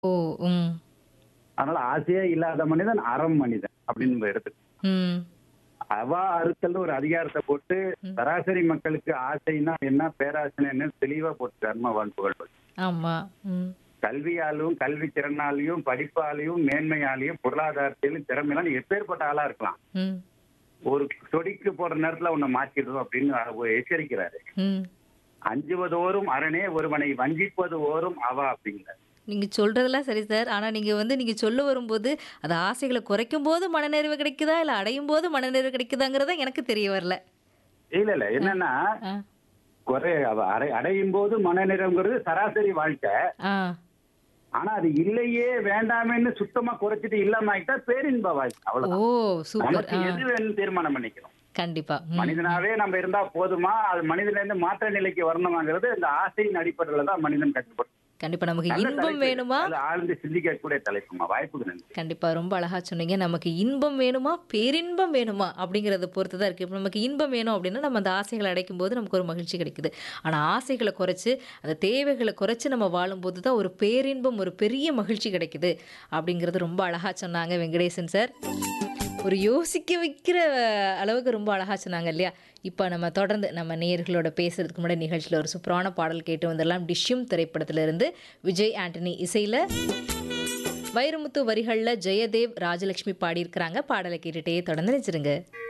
ஓ! ம். அதனால ஆசையே இல்லாத மனிதன் அறம் மனிதன் அப்படின்னு நம்ம எடுத்துக்கணும் ம். அவா அறுத்தல்னு ஒரு அதிகாரத்தை போட்டு ம். சராசரி மக்களுக்கு ஆசைன்னா என்ன பேராசை என்ன தெளிவா போட்டு கர்ம வாழ்ப்புகள் ஆமா. ம். கல்வியாலும் கல்வி திறனாலையும் படிப்பாலையும் மேன்மையாலையும் பொருளாதாரத்திலும் திறமையாலும் எப்பேற்பட்ட ஆளா இருக்கலாம் ம். ஒரு சொடிக்கு போற நேரத்துல உன்னை மாற்றிடுவோம் அப்படின்னு அவர் எச்சரிக்கிறாரு ம். அஞ்சுவதோறும் அரணே ஒருவனை வஞ்சிப்பது ஓரும் அவா அப்படிங்கிறார் நீங்க சொல்றதெல்லாம் சரி சார். ஆனா நீங்க வந்து நீங்க சொல்ல வரும்போது, அது ஆசைகள குறைக்கும்போது மனநிறைவு கிடைக்குதா? இல்ல அடையும்போது மனநிறைவு கிடைக்குதாங்கிறத எனக்கு தெரிய வரல. இல்ல இல்ல என்னன்னா ஆ. குறை அவ அடை அடையும் போது மனநிறைவுங்கிறது சராசரி வாழ்க்கை ஆ. ஆனா அது இல்லையே வேண்டாமேன்னு சுத்தமா குறைச்சிட்டு இல்லாம ஆயிட்டா பேரின்ப வாழ்க்கை ஓ! அவ்வளவுதான் சூப்பர். நமக்கு ஆ. எது வேணும் தீர்மானம் பண்ணிக்கணும் கண்டிப்பா. ம். மனிதனாவே நம்ம இருந்தா போதுமா அது மனிதன்ல இருந்து மாற்ற நிலைக்கு வரணுமாங்கிறது இந்த ஆசையின் அடிப்படையில தான் மனிதன் கட்டுப்படும் கண்டிப்பா நமக்கு நல்ல இன்பம் தலைப்பு. வேணுமா? அது ஆழ்ந்து சிந்திக்கக்கூடிய தலைப்புமா வாய்ப்புக்கு நன்றி கண்டிப்பா ரொம்ப அழகா சொன்னீங்க. நமக்கு இன்பம் வேணுமா? பேரின்பம் வேணுமா? அப்படிங்கிறத பொறுத்து தான் இருக்கு. இப்ப நமக்கு இன்பம் வேணும் அப்படின்னா, நம்ம அந்த ஆசைகள அடைக்கும்போது நமக்கு ஒரு மகிழ்ச்சி கிடைக்குது. ஆனா ஆசைகள குறைச்சு, அந்த தேவைகள குறைச்சு நம்ம வாழும்போது தான் ஒரு பேரின்பம், ஒரு பெரிய மகிழ்ச்சி கிடைக்குது. அப்படிங்கிறது ரொம்ப அழகா சொன்னாங்க வெங்கடேசன் சார். ஒரு யோசிக்க வைக்கிற அளவுக்கு ரொம்ப அழகா சொன்னாங்க இல்லையா? இப்ப நம்ம தொடர்ந்து நம்ம நேயர்களோட பேசுறதுக்கு முன்னாடி நிகழ்ச்சியில ஒரு சூப்பரான பாடல் கேட்டு வந்துடலாம். டிஷ்யூம் திரைப்படத்திலிருந்து விஜய் ஆண்டனி இசையில வைரமுத்து வரிகள்ல ஜெயதேவ், ராஜலட்சுமி பாடியிருக்கிறாங்க. பாடலை கேட்டுட்டே தொடர்ந்து நினைச்சிருங்க.